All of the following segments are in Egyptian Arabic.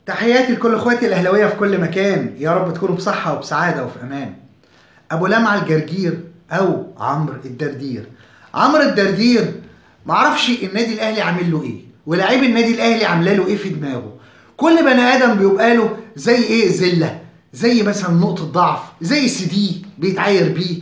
تحياتي لكل اخواتي الاهلاويه في كل مكان يا رب تكونوا بصحه وبسعاده وفي امان ابو لمعه الجرجير او عمرو الدردير عمرو الدردير معرفش النادي الاهلي عامل له ايه ولاعيب النادي الاهلي عامله له ايه في دماغه كل بني ادم بيبقى له زي ايه زله زي مثلا نقطه ضعف زي سي دي بيتعاير بيه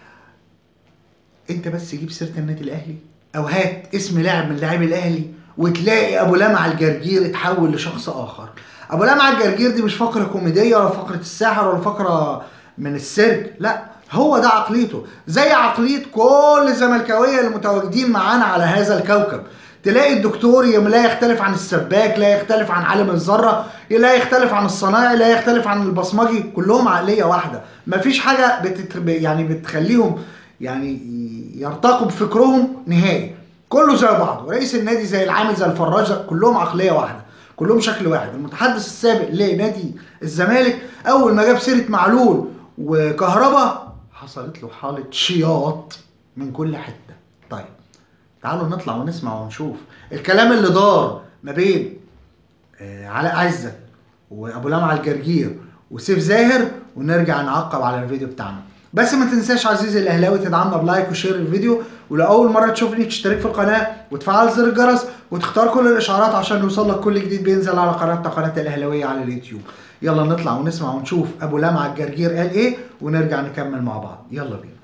انت بس جيب سيره النادي الاهلي او هات اسم لاعب من لاعبي الاهلي وتلاقي ابو لمعه الجرجير اتحول لشخص اخر ابو لمعه الجرجير دي مش فقره كوميديه ولا فقره الساحر ولا فقره من السيرك لا هو ده عقليته زي عقليه كل الزملكاويه المتواجدين معانا على هذا الكوكب تلاقي الدكتور يم- لا يختلف عن السباك لا يختلف عن عالم الذره لا يختلف عن الصنايعي لا يختلف عن البصمجي كلهم عقليه واحده مفيش حاجه بتت... يعني بتخليهم يعني يرتقوا بفكرهم نهائي كله زي بعضه رئيس النادي زي العامل زي الفراج كلهم عقليه واحده كلهم شكل واحد المتحدث السابق لنادي الزمالك اول ما جاب سيره معلول وكهربا حصلت له حاله شياط من كل حته طيب تعالوا نطلع ونسمع ونشوف الكلام اللي دار ما بين آه، علاء عزت وابو لمعه الجرجير وسيف زاهر ونرجع نعقب على الفيديو بتاعنا بس ما تنساش عزيزي الاهلاوي تدعمنا بلايك وشير الفيديو ولو اول مره تشوفني تشترك في القناه وتفعل زر الجرس وتختار كل الاشعارات عشان يوصلك كل جديد بينزل على قناتنا قناه الاهلاويه على اليوتيوب يلا نطلع ونسمع ونشوف ابو لمعه الجرجير قال ايه ونرجع نكمل مع بعض يلا بينا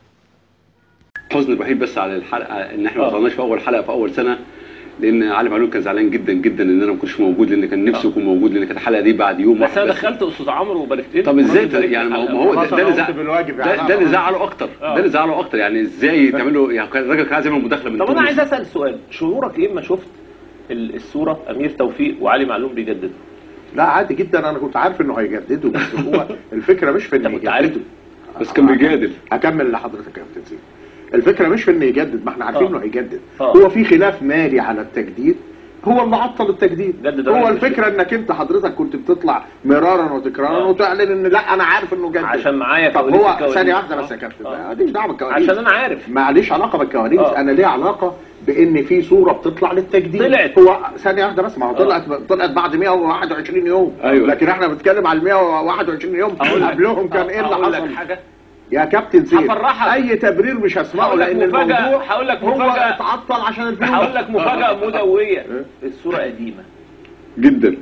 الحزن الوحيد بس على الحلقه ان احنا ما آه. وصلناش في اول حلقه في اول سنه لان علي معلول كان زعلان جدا جدا ان انا ما كنتش موجود لان كان نفسي آه. اكون موجود لان كانت الحلقه دي بعد يوم بس واحد انا بس دخلت استاذ عمرو وباركت له طب ازاي الراجل بارك يعني ما هو لي ما هو ده, خلاص ده أنا اللي قمت زع- بالواجب ده, يعني. ده اللي زعله اكتر آه. ده اللي زعله اكتر يعني ازاي تعملوا يعني كان الراجل كان عايز يعمل مداخله من طب انا تونس. عايز اسال سؤال شعورك ايه اما شفت ال- الصوره امير توفيق وعلي معلوم بيجددوا لا عادي جدا انا كنت عارف انه هيجددوا بس هو الفكره مش في انت انه كنت عارف يجددوا بس كان بيجادل هكمل لحضرتك يا كابتن زين الفكره مش في انه يجدد ما احنا عارفين آه. انه هيجدد آه. هو في خلاف مالي على التجديد هو اللي عطل التجديد جدد هو الراجل الفكره انك انت حضرتك كنت بتطلع مرارا وتكرارا آه. وتعلن ان لا انا عارف انه جدد عشان معايا طب كواليس هو الكواليس. ثانيه واحده بس آه. يا كابتن آه. ماليش دعوه بالكواليس عشان انا عارف معليش علاقه بالكواليس آه. انا ليه علاقه بان في صوره بتطلع للتجديد طلعت. هو ثانيه واحده بس ما هو طلعت طلعت بعد 121 يوم أيوة. لكن احنا بنتكلم على ال 121 يوم أقول لك- قبلهم كان ايه اللي أقول لك حصل حاجه يا كابتن زين هفرحك. اي تبرير مش هسمعه هقول لك لان مفاجأة- الموضوع هقول لك هو مفاجأة. اتعطل عشان الفلوس هقول لك مفاجاه مدويه الصوره قديمه جدا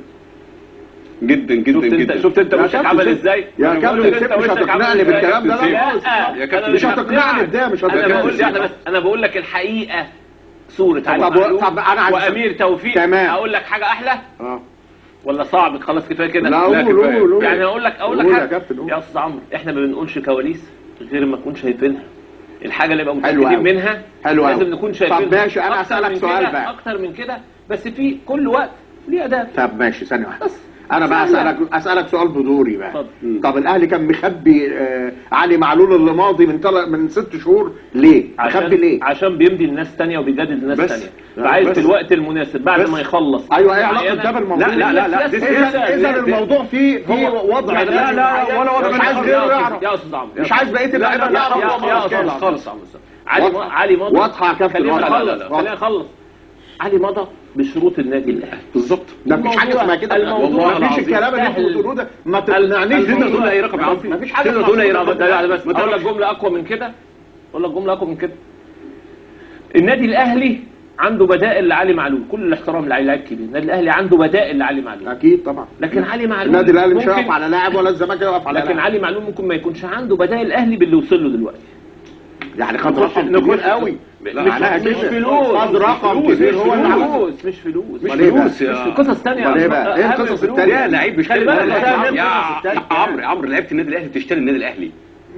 جدا جدا شفت انت جدا شفت انت يا وشك كابتن عمل سيف- ازاي يا أنا كابتن بقول لك سيف انت مش وشك عمل هتقنعني إزاي. بالكلام ده، لا لا خالص. يا كابتن أنا مش هتقنعني بده، مش انا هتقنعني. بقول احنا بس انا بقول لك الحقيقه صوره علي طب- معلول طب أنا عايز- وامير توفيق تمام. اقول لك حاجه احلى اه ولا صعب خلاص كفايه كده لا لا، قول كفاية. قول قول يعني اقول لك اقول لك قول يا حاجه كابتن قول. يا استاذ عمرو احنا ما بنقولش كواليس غير ما نكون شايفينها الحاجه اللي يبقى حلو متاكدين أوي. منها حلو أوي. لازم نكون شايفينها طب ماشي، أنا أكتر هسألك من سؤال كده- بقى. اكتر من كده بس في كل وقت ليه اداب طب ماشي ثانية واحدة أنا بقى سهلة. أسألك أسألك سؤال بدوري بقى اتفضل. طب الأهلي كان مخبي آه علي معلول اللي ماضي من تل... من ست شهور ليه؟ مخبي ليه؟ عشان بيمضي لناس تانية وبيجدد لناس بس. تانية لا، فعايز بس. في الوقت المناسب بعد بس. ما يخلص أيوه إيه علاقة معينة. ده بالموضوع؟ لا لا لا لا دي إذا- سياسة. إذا إذا الموضوع فيه فيه وضع لا نادي لا معين، ولا وضع مش عايز يا غيره أستاذ- يعرف يا استاذ عمرو يا مش أستاذ عايز بقية لا، اللعيبة لا، لا، تعرف يا- هو يا خلاص استاذ كده. خالص يا عم أستاذ. علي واضحة. م- علي مضى واضحة يا كابتن، خلينا واضحة. نخلص واضحة. خلينا نخلص علي مضى بشروط النادي الاهلي بالظبط ده مفيش حاجة الموضوع- اسمها كده الموضوع مفيش العظيم الكلام اللي انتوا سهل. بتقولوه ده ما تقنعنيش تقدر تقول اي رقم يا عم مفيش حاجة تقدر تقول اي اسمها رقم ده لا بس اقول لك جمله اقوى من كده اقول لك جمله اقوى من كده النادي الاهلي عنده بدائل لعلي معلول كل الاحترام لعلي لعيب كبير النادي الاهلي عنده بدائل لعلي معلول أكيد طبعا لكن علي معلول النادي الأهلي مش ممكن- هيقف على لاعب ولا الزمالك هيقف على لكن لاعب علي معلول ممكن ما يكونش عنده بدائل الاهلي باللي وصل له دلوقتي يعني خد نخش- رقم كبير نخش- قوي لا، مش, معناها مش كده. فلوس خد رقم مش كبير فلوس هو اللي مش عمله. فلوس مش فلوس مش مش فلوس فلوس يا- مش قصص تانية أمال إيه أصلاً. بقى؟ إيه أهم القصص الفلوس. التانية؟ يا لعيب بيشتري خلي بالك النادي ده الأهلي. أهم يا القصص التانية. يا عمرو عمرو لعيبه النادي الاهلي بتشتري النادي الاهلي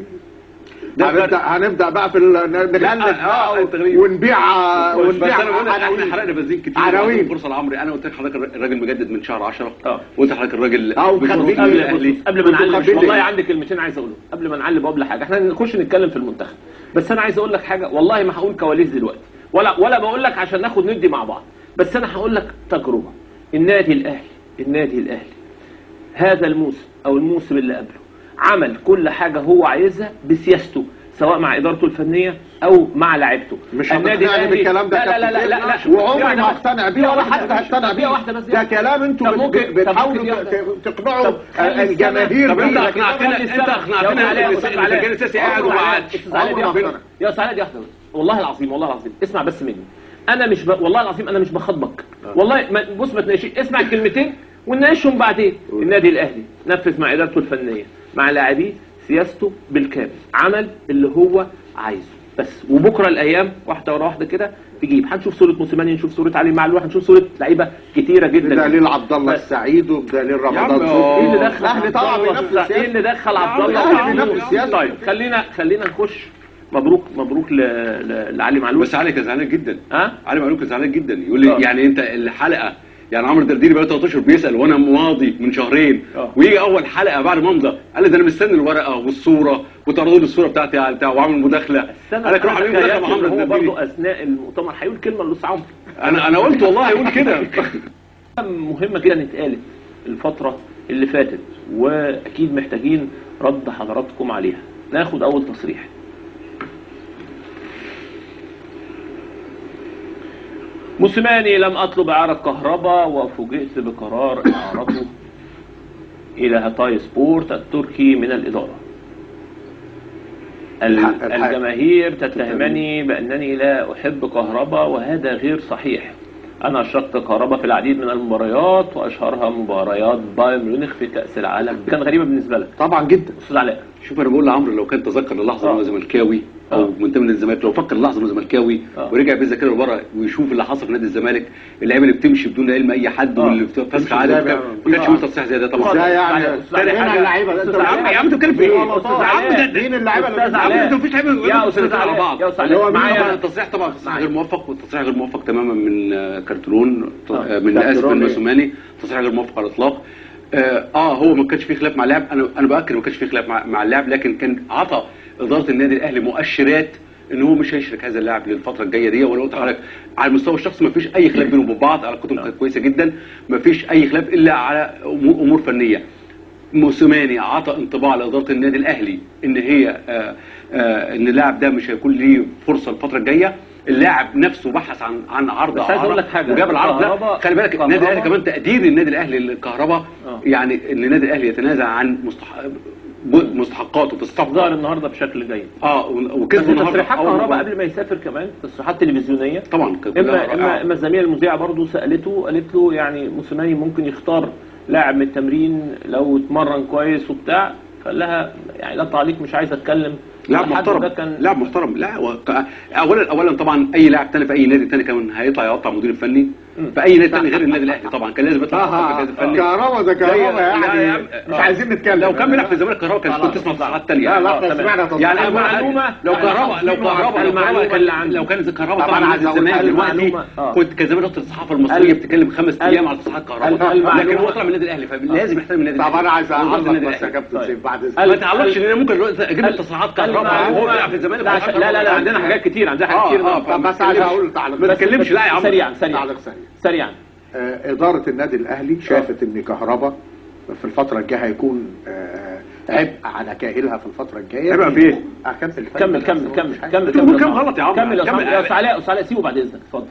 ده هنبدا فرق. هنبدا بقى في ال- نغلف لا، آه، بقى التغليف. ونبيع بس ونبيع انا بقول لك احنا عناوين. حرقنا بنزين كتير عناوين. وعطينا فرصه لعمرو انا قلت لك حضرتك الراجل مجدد من شهر 10 اه. وانت حضرتك الراجل اه، وخليك بشروط قبل- الاهلي قبل ما كنتوا نعلم مخبيين والله ليه؟ عندي كلمتين عايز اقولهم قبل ما نعلم قبل حاجه احنا نخش نتكلم في المنتخب بس انا عايز اقول لك حاجه والله ما هقول كواليس دلوقتي ولا ولا بقول لك عشان ناخد ندي مع بعض بس انا هقول لك تجربه النادي الاهلي النادي الاهلي هذا الموسم او الموسم اللي قبله عمل كل حاجه هو عايزها بسياسته سواء مع ادارته الفنيه او مع لاعيبته مش النادي هتقتنعني الأهلي- بالكلام ده لا لا لا لا, لا, لا. وعمري في ما واحدة اقتنع بس. بيه في ولا واحدة حد بس. هيقتنع في بيه واحده بس ده كلام انتوا طب ممكن- بت- بتحاولوا طب ممكن- ت- تقنعوا طب خلي الجماهير السنة- طب انت بيه. اقنعتنا خلي انت السنة. اقنعتنا يا علاء، ان أستاذ الرجال علاء. الاساسي قاعد وما قعدش استاذ علاء دي واحدة. يا استاذ علاء دي واحده بس. والله العظيم والله العظيم اسمع بس مني انا مش ب... والله العظيم انا مش بخاطبك والله ما... بص ما تناقش اسمع الكلمتين ونناقشهم بعدين النادي الاهلي نفذ مع ادارته الفنيه مع لاعبيه سياسته بالكامل عمل اللي هو عايزه بس وبكره الايام واحده ورا واحده كده تجيب هنشوف صوره موسيماني نشوف صوره علي معلول هنشوف صوره لعيبه كتيره جدا بدليل عبد الله بس- السعيد وبدليل رمضان عم، صبحي. ايه اللي دخل الاهلي طبعا عبد الله- بينفذ ايه سياسته. اللي دخل عبد عم، الله الأهلي معلول؟ بينفذ سياسته. طيب خلينا خلينا نخش مبروك مبروك ل... ل... لعلي معلول بس علي كان زعلان جدا ها علي معلول كان زعلان جدا يقول لي آه. يعني انت الحلقه يعني عمرو الدرديري بقى 13 بيسال وانا ماضي من شهرين آه. ويجي اول حلقه بعد ما امضى قال لي ده انا مستني الورقه والصوره وتعرضوا لي الصوره بتاعتي على بتاع وعامل مداخله استنى قال لك روح اعمل مداخله مع عمرو هو الدرديري برضه اثناء المؤتمر هيقول كلمه للأستاذ عمرو انا انا قلت والله هيقول كده مهمه جدا اتقالت الفتره اللي فاتت واكيد محتاجين رد حضراتكم عليها ناخد اول تصريح موسيماني لم اطلب اعاره كهرباء وفوجئت بقرار اعارته الى هاتاي سبورت التركي من الاداره ال- الحق- الحق. الجماهير تتهمني بانني لا احب كهرباء وهذا غير صحيح انا اشركت كهرباء في العديد من المباريات واشهرها مباريات بايرن ميونخ في كاس العالم كان غريبه بالنسبه لك طبعا جدا استاذ علاء شوف انا بقول لعمرو لو كان تذكر اللحظه آه. انه زملكاوي او آه. منتمي للزمالك لو فكر اللحظه انه زملكاوي آه. ورجع بالذاكره لورا ويشوف اللي حصل في نادي الزمالك اللعيبه اللي بتمشي بدون علم اي حد آه. واللي فسخ تمشي عادي إزاي وبتاع، بقى؟ ما كانش آه. يقول تصريح زي ده طبعا ازاي يعني أستاذ علاء، هنا اللعيبه ده انت أستاذ يا عم علاء. يا عم انت بتتكلم في ايه؟ أستاذ يا عم علاء. ده مين اللعيبه اللي أستاذ يا عم علاء. انتوا مفيش لعيبه يا استاذ على علاء بعض يا استاذ اللي هو علاء مين طبعا معايا التصريح طبعا تصريح معايا. غير موفق والتصريح غير موفق تماما من آه، كارترون آه. آه، من اسف كارترون من إيه؟ موسوماني تصريح غير موفق على الاطلاق اه آه، هو ما كانش فيه خلاف مع اللاعب انا انا باكد ما كانش فيه خلاف مع, مع اللاعب لكن كان عطى اداره النادي الاهلي مؤشرات ان هو مش هيشرك هذا اللاعب للفتره الجايه دي وانا قلت لحضرتك على المستوى الشخصي ما فيش اي خلاف بينهم وبين بعض علاقتهم كانت كويسه جدا ما فيش اي خلاف الا على امور, أمور فنيه موسيماني عطى انطباع لاداره النادي الاهلي ان هي آه آه ان اللاعب ده مش هيكون ليه فرصه الفتره الجايه اللاعب نفسه بحث عن عن عرض بس عايز أقول لك حاجة. وجاب العرض ده كهربا- خلي بالك النادي الاهلي كهربا- كمان تقدير النادي الاهلي للكهرباء آه. يعني ان النادي الاهلي يتنازل عن مستحق ب- مستحقاته في ظهر الصفقه النهارده بشكل جيد اه و- بس وكسبوا النهارده تصريحات أول كهرباء مباراة. قبل ما يسافر كمان تصريحات تلفزيونيه طبعا كانت اما كلها اما رائعة. اما الزميله المذيعه برضه سالته قالت له يعني موسيماني ممكن يختار لاعب من التمرين لو اتمرن كويس وبتاع فقال لها يعني لا تعليق مش عايز اتكلم لاعب الحد محترم ده كان لاعب محترم لا و... اولا اولا طبعا اي لاعب تاني في اي نادي تاني كمان هيطلع يقطع مدير الفني في اي نادي تاني غير النادي الاهلي طبعا كان لازم يطلع يقطع في الجهاز الفني كهربا ده كهربا لا يا يعني عم. مش عايزين نتكلم لو كان بيلعب في الزمالك كهربا كان كنت تسمع تصريحات تانية لا لا آه، احنا تمام. سمعنا تصريح. يعني المعلومة- لو كهربا لو كهربا لو المعلومة كهربا اللي كان عندي. لو كان كهربا طبعا طبعا أنا عايز عايز أقول الزمالك دلوقتي المعلومة. آه. كنت كان زمان الصحافه المصريه ال- بتتكلم خمس ال- ايام على تصريحات كهربا المعلومة- لكن هو طلع من النادي الاهلي فلازم يحترم النادي طب الاهلي انا عايز وإدارة اعلق النادي بس يا الأهلي. كابتن طيب. سيف بعد ما اذنك تعلقش ان انا ممكن دلوقتي اجيب لك تصريحات كهربا وهو بيلعب في الزمالك لا وتصريحات لا لا, لا كهربا. عندنا حاجات كتير عندنا حاجات آه، كتير آه، نقطة. طب بس عايز اقول تعليق ما بس- تتكلمش بس لا يا عم. سريعا سريعا تعليق سريع سريعا آه، إدارة النادي الأهلي شافت إن كهربا في الفترة الجاية هيكون آه، عبء على كاهلها في الفترة الجاية عبء في إيه؟ أكمل كمل كمل كمل كمل بتقول كم غلط يا عم. كمل يا كمل. أستاذ- يا أستاذ علاء أستاذ علاء سيبه بعد إذنك اتفضل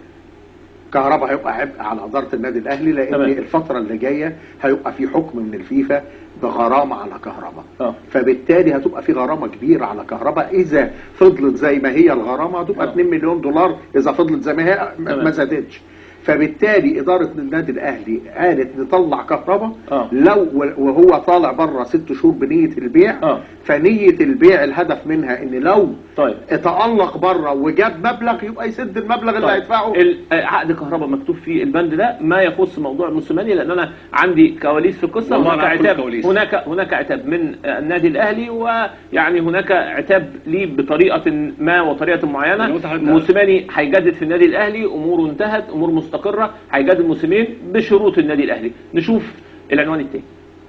كهربا هيبقى عبء على إدارة النادي الأهلي لأن تمام. الفترة اللي جاية هيبقى في حكم من الفيفا بغرامة على كهربا اه فبالتالي هتبقى في غرامة كبيرة على كهربا إذا فضلت زي ما هي الغرامة هتبقى آه. 2 مليون دولار إذا فضلت زي ما هي م- تمام. ما زادتش فبالتالي إدارة النادي الأهلي قالت نطلع كهربا آه. لو وهو طالع بره ست شهور بنية البيع آه. فنية البيع الهدف منها إن لو طيب تألق بره وجاب مبلغ يبقى يسد المبلغ اللي طيب. هيدفعه ال- آه، عقد كهرباء مكتوب فيه البند ده ما يخص موضوع الموسيماني لان انا عندي كواليس في القصه والله هناك أنا عارف كل عتاب الكواليس. هناك هناك عتاب من آه، النادي الاهلي ويعني هناك عتاب ليه بطريقه ما وطريقه معينه أنا قلت لحضرتك- موسيماني هيجدد في النادي الاهلي اموره انتهت امور مستقره هيجدد موسمين بشروط النادي الاهلي نشوف العنوان التاني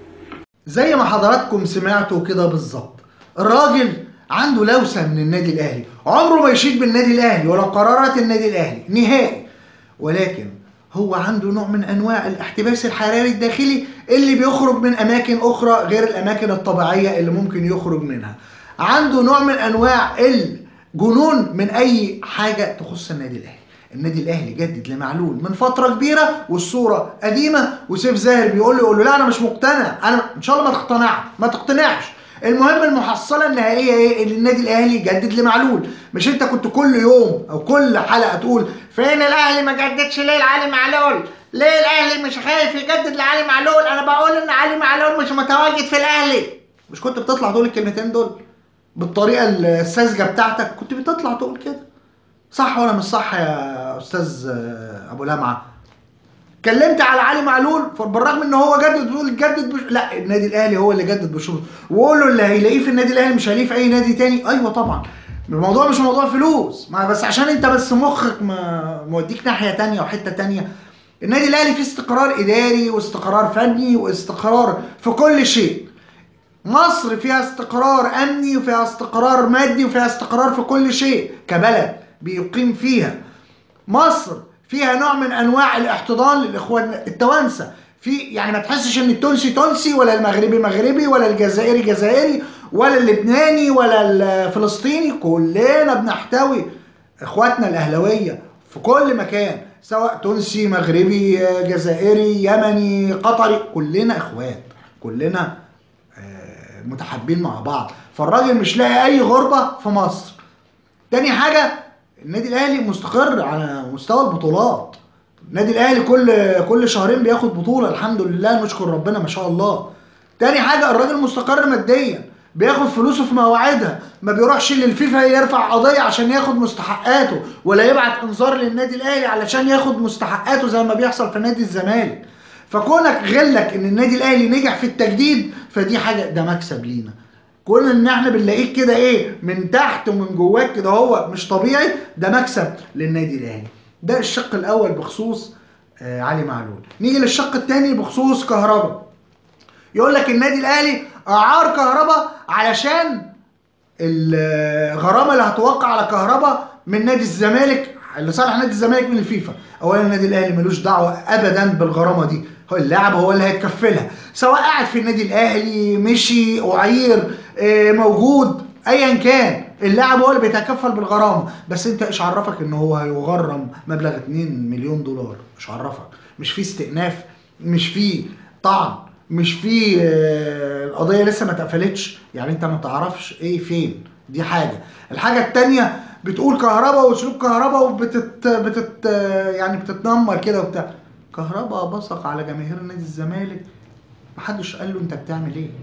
زي ما حضراتكم سمعتوا كده بالظبط الراجل عنده لوسه من النادي الاهلي عمره ما يشيد بالنادي الاهلي ولا قرارات النادي الاهلي نهائي ولكن هو عنده نوع من انواع الاحتباس الحراري الداخلي اللي بيخرج من اماكن اخرى غير الاماكن الطبيعيه اللي ممكن يخرج منها عنده نوع من انواع الجنون من اي حاجه تخص النادي الاهلي النادي الاهلي جدد لمعلول من فتره كبيره والصوره قديمه وسيف زاهر بيقول له يقول له لا انا مش مقتنع انا ان شاء الله ما تقتنع ما تقتنعش المهم المحصله النهائيه ايه ان النادي الاهلي جدد لمعلول مش انت كنت كل يوم او كل حلقه تقول فين الاهلي ما جددش ليه لعلي معلول ليه الاهلي مش خايف يجدد لعلي معلول انا بقول ان علي معلول مش متواجد في الاهلي مش كنت بتطلع تقول الكلمتين دول بالطريقه الساذجه بتاعتك كنت بتطلع تقول كده صح ولا مش صح يا استاذ آه، ابو لمعه اتكلمت على علي معلول بالرغم ان هو جدد بيقول جدد بش... لا النادي الاهلي هو اللي جدد بشروط وقول له اللي هيلاقيه في النادي الاهلي مش هيلاقيه في اي نادي تاني ايوه طبعا الموضوع مش موضوع فلوس ما بس عشان انت بس مخك ما موديك ناحيه تانية وحته تانية النادي الاهلي فيه استقرار اداري واستقرار فني واستقرار في كل شيء مصر فيها استقرار امني وفيها استقرار مادي وفيها استقرار في كل شيء كبلد بيقيم فيها مصر فيها نوع من انواع الاحتضان للاخوان التوانسه في يعني ما تحسش ان التونسي تونسي ولا المغربي مغربي ولا الجزائري جزائري ولا اللبناني ولا الفلسطيني كلنا بنحتوي اخواتنا الاهلاويه في كل مكان سواء تونسي مغربي جزائري يمني قطري كلنا اخوات كلنا آه، متحابين مع بعض فالراجل مش لاقي اي غربه في مصر تاني حاجه النادي الاهلي مستقر على مستوى البطولات النادي الاهلي كل كل شهرين بياخد بطوله الحمد لله نشكر ربنا ما شاء الله تاني حاجه الراجل مستقر ماديا بياخد فلوسه في مواعيدها ما بيروحش للفيفا يرفع قضيه عشان ياخد مستحقاته ولا يبعت انذار للنادي الاهلي علشان ياخد مستحقاته زي ما بيحصل في نادي الزمالك فكونك غلك ان النادي الاهلي نجح في التجديد فدي حاجه ده مكسب لينا كون ان احنا بنلاقيك كده ايه من تحت ومن جواك كده هو مش طبيعي ده مكسب للنادي الاهلي ده الشق الاول بخصوص آه علي معلول نيجي للشق الثاني بخصوص كهربا يقول لك النادي الاهلي اعار كهربا علشان الغرامه اللي هتوقع على كهربا من نادي الزمالك لصالح نادي الزمالك من الفيفا اولا النادي الاهلي ملوش دعوه ابدا بالغرامه دي هو اللاعب هو اللي هيتكفلها سواء قاعد في النادي الاهلي مشي اعير آه، موجود ايا كان اللاعب هو اللي بيتكفل بالغرامه بس انت ايش عرفك ان هو هيغرم مبلغ 2 مليون دولار مش عرفك مش في استئناف مش في طعن مش في آه، القضيه لسه ما اتقفلتش يعني انت ما تعرفش ايه فين دي حاجه الحاجه التانية بتقول كهرباء وسلوك كهرباء وبتت بتت يعني بتتنمر كده وبتاع كهرباء بصق على جماهير نادي الزمالك محدش قال له انت بتعمل ايه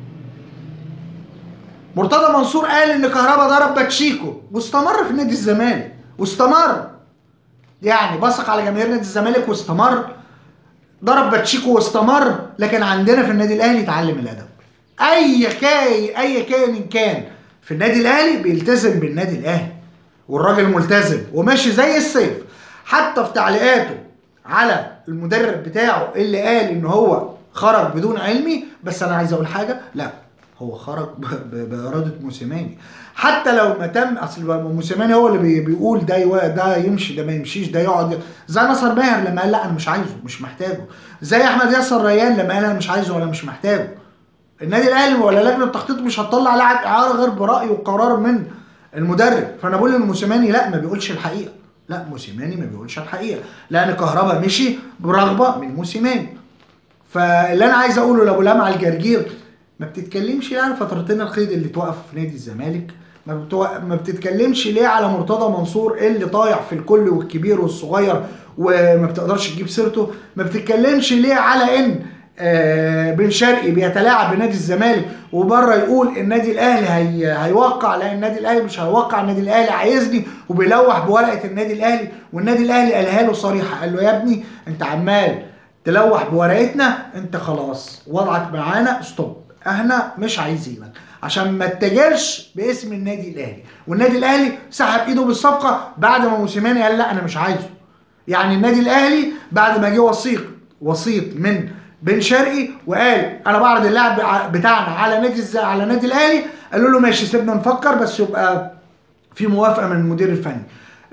مرتضى منصور قال ان كهربا ضرب باتشيكو واستمر في نادي الزمالك واستمر يعني بصق على جماهير نادي الزمالك واستمر ضرب باتشيكو واستمر لكن عندنا في النادي الاهلي اتعلم الادب اي كاي اي كائن كان في النادي الاهلي بيلتزم بالنادي الاهلي والراجل ملتزم وماشي زي السيف حتى في تعليقاته على المدرب بتاعه اللي قال ان هو خرج بدون علمي بس انا عايز اقول حاجه لا هو خرج ب- ب- باراده موسيماني حتى لو ما تم اصل موسيماني هو اللي بي- بيقول ده يوا- ده يمشي ده ما يمشيش ده يقعد زي نصر ماهر لما قال لا انا مش عايزه مش محتاجه زي احمد ياسر ريان لما قال انا مش عايزه ولا مش محتاجه النادي الاهلي ولا لجنه التخطيط مش هتطلع لاعب اعاره غير براي وقرار من المدرب فانا بقول ان موسيماني لا ما بيقولش الحقيقه لا موسيماني ما بيقولش الحقيقه لان كهربا مشي برغبه من موسيماني فاللي انا عايز اقوله لابو لمعه الجرجير ما بتتكلمش ليه على فترتين القيد اللي توقف في نادي الزمالك ما, بتو... ما بتتكلمش ليه على مرتضى منصور اللي طايح في الكل والكبير والصغير وما بتقدرش تجيب سيرته ما بتتكلمش ليه على ان آه بن شرقي بيتلاعب بنادي الزمالك وبره يقول النادي الاهلي هي... هيوقع لا النادي الاهلي مش هيوقع النادي الاهلي عايزني وبيلوح بورقه النادي الاهلي والنادي الاهلي قالها له صريحه قال له يا ابني انت عمال تلوح بورقتنا انت خلاص وضعك معانا ستوب احنا مش عايزينك عشان ما تتاجرش باسم النادي الاهلي والنادي الاهلي سحب ايده بالصفقه بعد ما موسيماني قال لا انا مش عايزه يعني النادي الاهلي بعد ما جه وثيق وسيط من بن شرقي وقال انا بعرض اللاعب بع- بتاعنا على نادي الز... على نادي الاهلي قالوا له ماشي سيبنا نفكر بس يبقى في موافقه من المدير الفني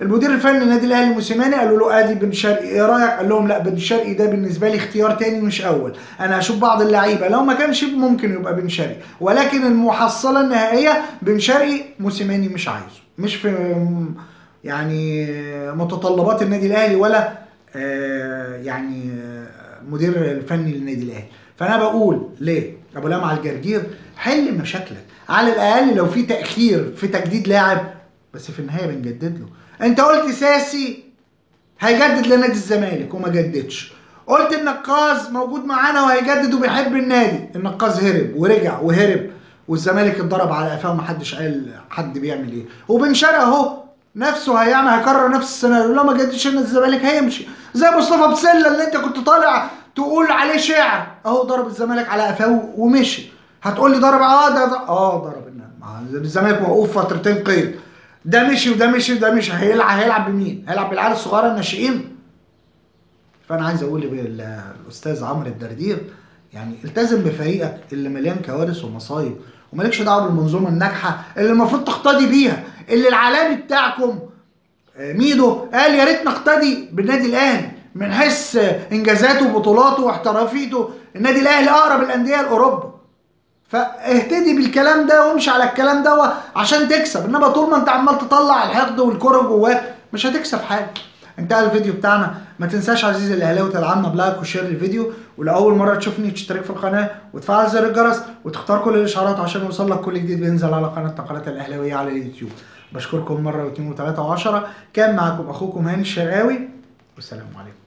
المدير الفني للنادي الاهلي موسيماني قالوا له ادي بن شرقي ايه رايك قال لهم لا بن شرقي ده بالنسبه لي اختيار تاني مش اول انا هشوف بعض اللعيبه لو ما كانش ممكن يبقى بن شرقي ولكن المحصله النهائيه بن شرقي موسيماني مش عايزه مش في يعني متطلبات النادي الاهلي ولا آه، يعني آه، مدير الفني للنادي الاهلي فانا بقول ليه ابو لمعه الجرجير حل مشاكلك على الاقل لو في تاخير في تجديد لاعب بس في النهايه بنجدد له انت قلت ساسي هيجدد لنادي الزمالك وما جددش قلت النقاز موجود معانا وهيجدد وبيحب النادي النقاز هرب ورجع وهرب والزمالك اتضرب على قفاه ومحدش قال حد بيعمل ايه وبن شرقي اهو نفسه هيعمل هيكرر نفس السيناريو لو ما جددش نادي الزمالك هيمشي زي مصطفى بسله اللي انت كنت طالع تقول عليه شعر اهو ضرب الزمالك على قفاه ومشي هتقول لي ضرب اه ده, ده اه ضرب النادي. ما الزمالك موقوف فترتين قيد ده مشي وده مشي وده مشي هيلعب هيلعب بمين؟ هيلعب بالعيال الصغيره الناشئين فانا عايز اقول للاستاذ عمرو الدردير يعني التزم بفريقك اللي مليان كوارث ومصايب ومالكش دعوه بالمنظومه الناجحه اللي المفروض تقتدي بيها اللي العالمي بتاعكم آه، ميدو قال يا ريت نقتدي بالنادي الاهلي من حيث آه، انجازاته وبطولاته واحترافيته النادي الاهلي اقرب الانديه لاوروبا فاهتدي بالكلام ده وامشي على الكلام ده عشان تكسب انما طول ما انت عمال تطلع الحقد والكره جواك مش هتكسب حاجه انتهى الفيديو بتاعنا ما تنساش عزيزي الاهلاوي تدعمنا بلايك وشير الفيديو ولاول مره تشوفني تشترك في القناه وتفعل زر الجرس وتختار كل الاشعارات عشان يوصل لك كل جديد بينزل على قناه نقلات الاهلاويه على اليوتيوب بشكركم مره واثنين وثلاثه وعشره كان معكم اخوكم هاني الشرقاوي والسلام عليكم